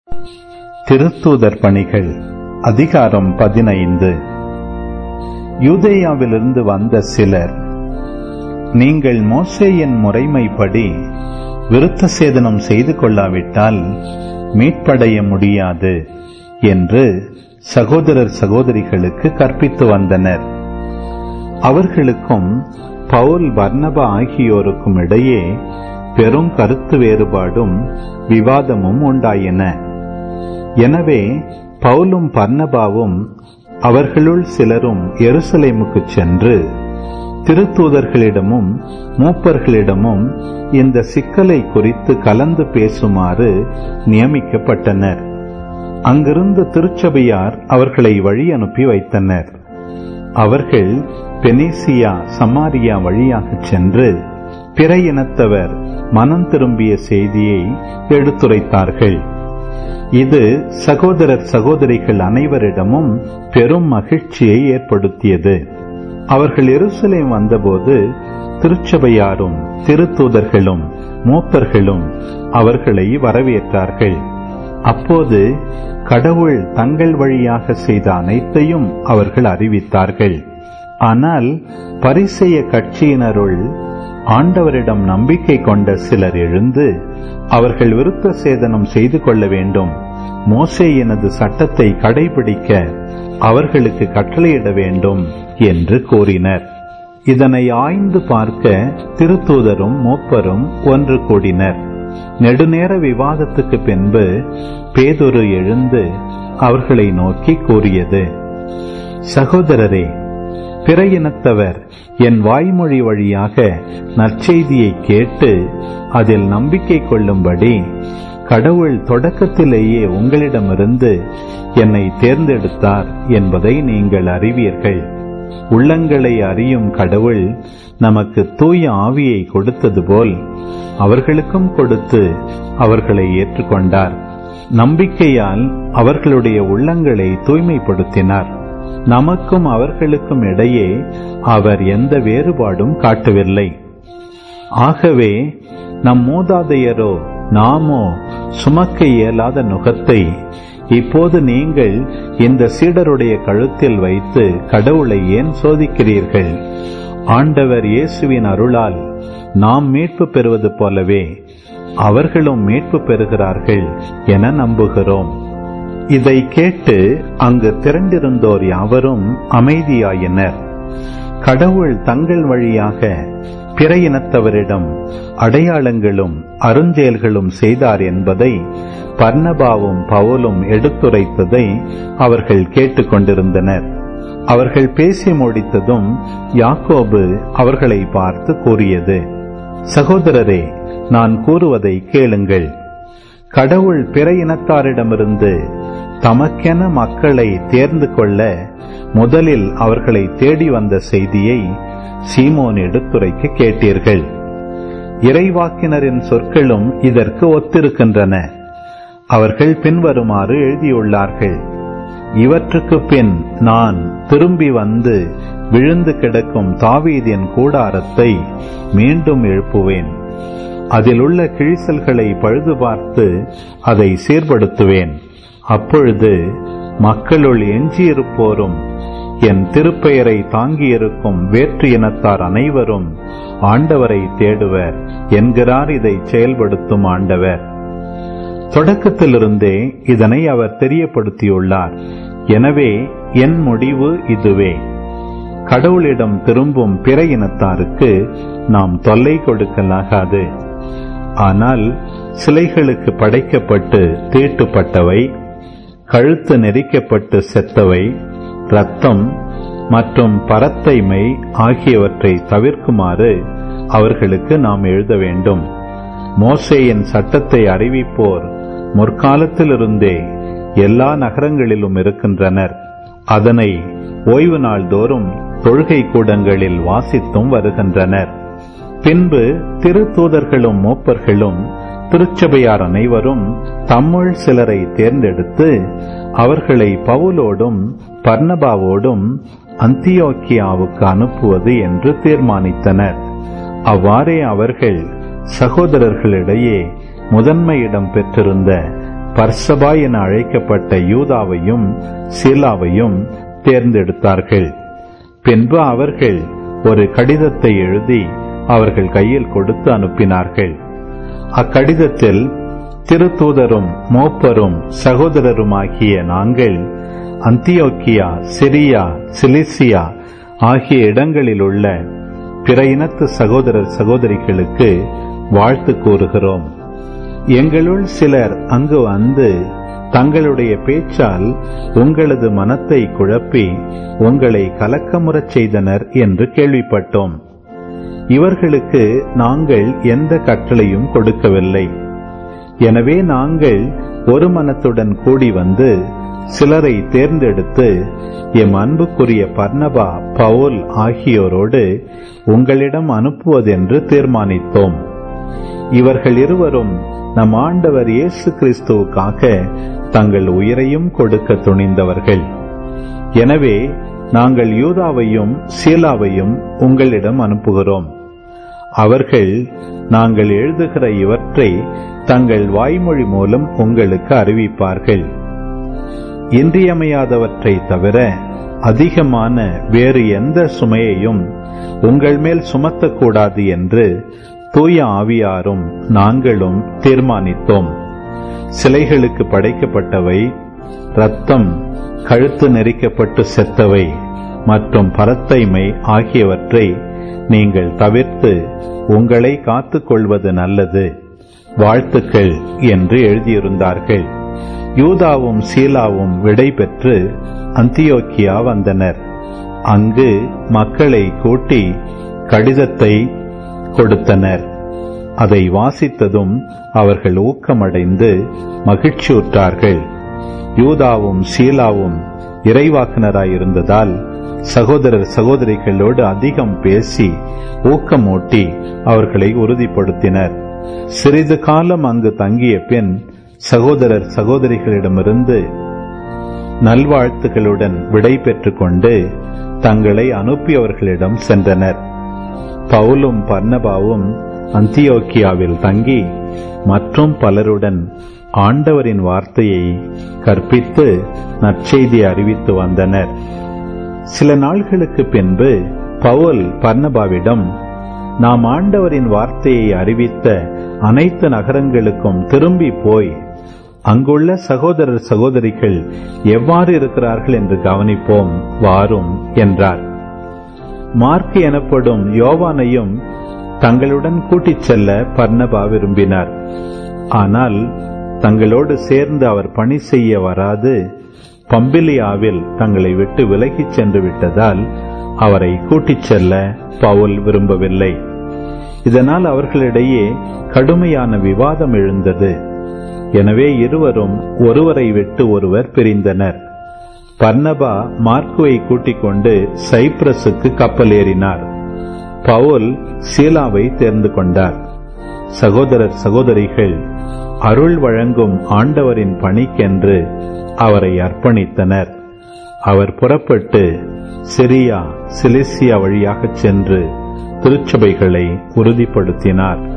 திருத்தூதர் பணிகள் அதிகாரம் பதினைந்து யூதேயாவிலிருந்து வந்த சிலர் நீங்கள் மோசேயின் முறைமைப்படி விருத்த சேதனம் செய்து கொள்ளாவிட்டால் மீட்படைய முடியாது என்று சகோதரர் சகோதரிகளுக்கு கற்பித்து வந்தனர் அவர்களுக்கும் பவுல் வர்ணப ஆகியோருக்கும் இடையே பெரும் கருத்து வேறுபாடும் விவாதமும் உண்டாயின எனவே பவுலும் பர்ணபாவும் அவர்களுள் சிலரும் எருசலேமுக்கு சென்று திருத்தூதர்களிடமும் மூப்பர்களிடமும் இந்த சிக்கலை குறித்து கலந்து பேசுமாறு நியமிக்கப்பட்டனர் அங்கிருந்த திருச்சபையார் அவர்களை வழி அனுப்பி வைத்தனர் அவர்கள் பெனிசியா சமாரியா வழியாக சென்று பிற இனத்தவர் மனம் திரும்பிய செய்தியை எடுத்துரைத்தார்கள் இது சகோதரர் சகோதரிகள் அனைவரிடமும் பெரும் மகிழ்ச்சியை ஏற்படுத்தியது அவர்கள் எருசலேம் வந்தபோது திருச்சபையாரும் திருத்தூதர்களும் மூப்பர்களும் அவர்களை வரவேற்றார்கள் அப்போது கடவுள் தங்கள் வழியாக செய்த அனைத்தையும் அவர்கள் அறிவித்தார்கள் ஆனால் பரிசெய கட்சியினருள் ஆண்டவரிடம் நம்பிக்கை கொண்ட சிலர் எழுந்து அவர்கள் விருத்த சேதனம் செய்து கொள்ள வேண்டும் மோசே எனது சட்டத்தை கடைபிடிக்க அவர்களுக்கு கட்டளையிட வேண்டும் என்று கூறினர் இதனை ஆய்ந்து பார்க்க திருத்தூதரும் மூப்பரும் ஒன்று கூடினர் நெடுநேர விவாதத்துக்கு பின்பு பேதொரு எழுந்து அவர்களை நோக்கி கூறியது சகோதரரே பிற இனத்தவர் என் வாய்மொழி வழியாக நற்செய்தியை கேட்டு அதில் நம்பிக்கை கொள்ளும்படி கடவுள் தொடக்கத்திலேயே உங்களிடமிருந்து என்னை தேர்ந்தெடுத்தார் என்பதை நீங்கள் அறிவீர்கள் உள்ளங்களை அறியும் கடவுள் நமக்கு தூய ஆவியை கொடுத்தது போல் அவர்களுக்கும் கொடுத்து அவர்களை ஏற்றுக்கொண்டார் நம்பிக்கையால் அவர்களுடைய உள்ளங்களை தூய்மைப்படுத்தினார் நமக்கும் அவர்களுக்கும் இடையே அவர் எந்த வேறுபாடும் காட்டவில்லை ஆகவே நம் மூதாதையரோ நாமோ சுமக்க இயலாத நுகத்தை இப்போது நீங்கள் இந்த சீடருடைய கழுத்தில் வைத்து கடவுளை ஏன் சோதிக்கிறீர்கள் ஆண்டவர் இயேசுவின் அருளால் நாம் மீட்பு பெறுவது போலவே அவர்களும் மீட்பு பெறுகிறார்கள் என நம்புகிறோம் இதை கேட்டு அங்கு திரண்டிருந்தோர் யாவரும் அமைதியாயினர் கடவுள் தங்கள் வழியாக பிற இனத்தவரிடம் அடையாளங்களும் அருஞ்செயல்களும் செய்தார் என்பதை பர்ணபாவும் பவுலும் எடுத்துரைத்ததை அவர்கள் கேட்டுக்கொண்டிருந்தனர் அவர்கள் பேசி முடித்ததும் யாக்கோபு அவர்களை பார்த்து கூறியது சகோதரரே நான் கூறுவதை கேளுங்கள் கடவுள் பிற இனத்தாரிடமிருந்து தமக்கென மக்களை தேர்ந்து கொள்ள முதலில் அவர்களை தேடி வந்த செய்தியை சீமோன் எடுத்துரைக்க கேட்டீர்கள் இறைவாக்கினரின் சொற்களும் இதற்கு ஒத்திருக்கின்றன அவர்கள் பின்வருமாறு எழுதியுள்ளார்கள் இவற்றுக்கு பின் நான் திரும்பி வந்து விழுந்து கிடக்கும் தாவீதின் கூடாரத்தை மீண்டும் எழுப்புவேன் அதில் உள்ள கிழிசல்களை பழுது பார்த்து அதை சீர்படுத்துவேன் அப்பொழுது மக்களுள் எஞ்சியிருப்போரும் என் திருப்பெயரை தாங்கியிருக்கும் வேற்று இனத்தார் அனைவரும் ஆண்டவரை தேடுவர் என்கிறார் இதை செயல்படுத்தும் ஆண்டவர் தொடக்கத்திலிருந்தே இதனை அவர் தெரியப்படுத்தியுள்ளார் எனவே என் முடிவு இதுவே கடவுளிடம் திரும்பும் பிற இனத்தாருக்கு நாம் தொல்லை கொடுக்கலாகாது ஆனால் சிலைகளுக்கு படைக்கப்பட்டு தீட்டுப்பட்டவை கழுத்து நெரிக்கப்பட்டு செத்தவை ரத்தம் மற்றும் பரத்தைமை ஆகியவற்றை தவிர்க்குமாறு அவர்களுக்கு நாம் எழுத வேண்டும் மோசேயின் சட்டத்தை அறிவிப்போர் முற்காலத்திலிருந்தே எல்லா நகரங்களிலும் இருக்கின்றனர் அதனை ஓய்வு நாள் தோறும் தொழுகை கூடங்களில் வாசித்தும் வருகின்றனர் பின்பு திருத்தூதர்களும் மூப்பர்களும் திருச்சபையார் அனைவரும் தம்முள் சிலரை தேர்ந்தெடுத்து அவர்களை பவுலோடும் பர்ணபாவோடும் அந்தியோக்கியாவுக்கு அனுப்புவது என்று தீர்மானித்தனர் அவ்வாறே அவர்கள் சகோதரர்களிடையே முதன்மையிடம் பெற்றிருந்த பர்சபா என அழைக்கப்பட்ட யூதாவையும் சீலாவையும் தேர்ந்தெடுத்தார்கள் பின்பு அவர்கள் ஒரு கடிதத்தை எழுதி அவர்கள் கையில் கொடுத்து அனுப்பினார்கள் அக்கடிதத்தில் திருத்தூதரும் மோப்பரும் சகோதரருமாகிய நாங்கள் அந்தியோக்கியா சிரியா சிலிசியா ஆகிய இடங்களில் உள்ள பிற இனத்து சகோதரர் சகோதரிகளுக்கு வாழ்த்து கூறுகிறோம் எங்களுள் சிலர் அங்கு வந்து தங்களுடைய பேச்சால் உங்களது மனத்தை குழப்பி உங்களை கலக்கமுறச் செய்தனர் என்று கேள்விப்பட்டோம் இவர்களுக்கு நாங்கள் எந்த கட்டளையும் கொடுக்கவில்லை எனவே நாங்கள் ஒரு மனத்துடன் கூடி வந்து சிலரை தேர்ந்தெடுத்து எம் அன்புக்குரிய பர்ணபா பவுல் ஆகியோரோடு உங்களிடம் அனுப்புவதென்று தீர்மானித்தோம் இவர்கள் இருவரும் நம் ஆண்டவர் இயேசு கிறிஸ்துவுக்காக தங்கள் உயிரையும் கொடுக்க துணிந்தவர்கள் எனவே நாங்கள் யூதாவையும் சீலாவையும் உங்களிடம் அனுப்புகிறோம் அவர்கள் நாங்கள் எழுதுகிற இவற்றை தங்கள் வாய்மொழி மூலம் உங்களுக்கு அறிவிப்பார்கள் இன்றியமையாதவற்றை தவிர அதிகமான வேறு எந்த சுமையையும் உங்கள் மேல் சுமத்தக்கூடாது என்று தூய ஆவியாரும் நாங்களும் தீர்மானித்தோம் சிலைகளுக்கு படைக்கப்பட்டவை ரத்தம் கழுத்து நெரிக்கப்பட்டு செத்தவை மற்றும் பரத்தைமை ஆகியவற்றை நீங்கள் தவிர்த்து உங்களை காத்துக் கொள்வது நல்லது வாழ்த்துக்கள் என்று எழுதியிருந்தார்கள் யூதாவும் சீலாவும் விடை பெற்று அந்தியோக்கியா வந்தனர் அங்கு மக்களை கூட்டி கடிதத்தை கொடுத்தனர் அதை வாசித்ததும் அவர்கள் ஊக்கமடைந்து மகிழ்ச்சியுற்றார்கள் யூதாவும் சீலாவும் இறைவாக்குனராயிருந்ததால் சகோதரர் சகோதரிகளோடு அதிகம் பேசி ஊக்கமூட்டி அவர்களை உறுதிப்படுத்தினர் சிறிது காலம் அங்கு தங்கிய பின் சகோதரர் சகோதரிகளிடமிருந்து நல்வாழ்த்துகளுடன் விடை பெற்றுக் கொண்டு தங்களை அனுப்பியவர்களிடம் சென்றனர் பவுலும் பர்ணபாவும் அந்தியோக்கியாவில் தங்கி மற்றும் பலருடன் ஆண்டவரின் வார்த்தையை கற்பித்து நற்செய்தி அறிவித்து வந்தனர் சில நாள்களுக்கு பின்பு பவுல் பர்ணபாவிடம் நாம் ஆண்டவரின் வார்த்தையை அறிவித்த அனைத்து நகரங்களுக்கும் திரும்பி போய் அங்குள்ள சகோதரர் சகோதரிகள் எவ்வாறு இருக்கிறார்கள் என்று கவனிப்போம் வாரும் என்றார் மார்க் எனப்படும் யோவானையும் தங்களுடன் கூட்டிச் செல்ல பர்ணபா விரும்பினார் ஆனால் தங்களோடு சேர்ந்து அவர் பணி செய்ய வராது பம்பிலியாவில் தங்களை விட்டு விலகிச் சென்று விட்டதால் அவரை கூட்டிச் செல்ல பவுல் விரும்பவில்லை இதனால் அவர்களிடையே கடுமையான விவாதம் எழுந்தது எனவே இருவரும் ஒருவரை விட்டு ஒருவர் பிரிந்தனர் பர்ணபா மார்க்குவை கூட்டிக் கொண்டு சைப்ரஸுக்கு கப்பல் ஏறினார் பவுல் சீலாவை தேர்ந்து கொண்டார் சகோதரர் சகோதரிகள் அருள் வழங்கும் ஆண்டவரின் பணிக்கென்று அவரை அர்ப்பணித்தனர் அவர் புறப்பட்டு சிரியா சிலிசியா வழியாகச் சென்று திருச்சபைகளை உறுதிப்படுத்தினார்